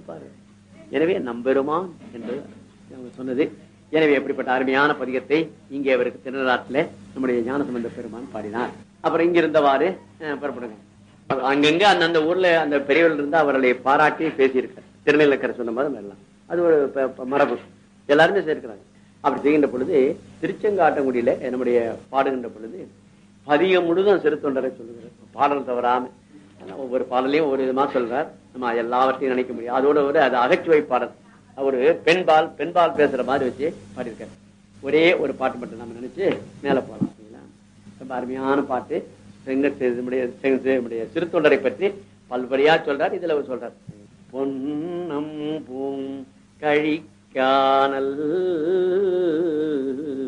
பாரு எனவே நம்பெருமான் என்று அவங்க சொன்னது எனவே எப்படிப்பட்ட அருமையான பதிகத்தை இங்கே அவருக்கு திருநள்ளாற்றில் நம்முடைய ஞானசம்பந்த பெருமான் பாடினார் அப்புறம் இங்க இருந்தவாறு அஹ், புறப்படுங்க அங்கங்க அந்தந்த ஊர்ல அந்த பெரியவர்கள் இருந்து அவர்களை பாராட்டி பேசியிருக்கார் திருநெல்வேக்கரை சொன்ன மாதிரி எல்லாம் அது ஒரு ப- ப- மரபு எல்லாருமே சேர்க்கிறாங்க அப்படி செய்கின்ற பொழுது திருச்செங்காட்டங்குடியில நம்முடைய பாடுகின்ற பொழுது பதிகம் முழுதும் சிறு தொண்டரை சொல்லுகிறார் பாடல் தவறாம ஆனா ஒவ்வொரு பாடலையும் ஒவ்வொரு விதமா சொல்றார் நம்ம எல்லாவற்றையும் நினைக்க முடியும் அதோட ஒரு அது அகச்சுவை பாடல் ஒரு பெண்பால் பெண்பால் பேசுற மாதிரி வச்சு பாடியிருக்காரு ஒரே ஒரு பாட்டு மட்டும் நம்ம நினைச்சு மேல போலாம் சரிங்களா? ரொம்ப அருமையான பாட்டு செங்கத்து நம்முடைய செங்க- நம்முடைய சிறு தொண்டரை பற்றி பல்வரியா சொல்றார் இதுல அவர் சொல்றார் பொன்னம் பூங் கழிக்கானல்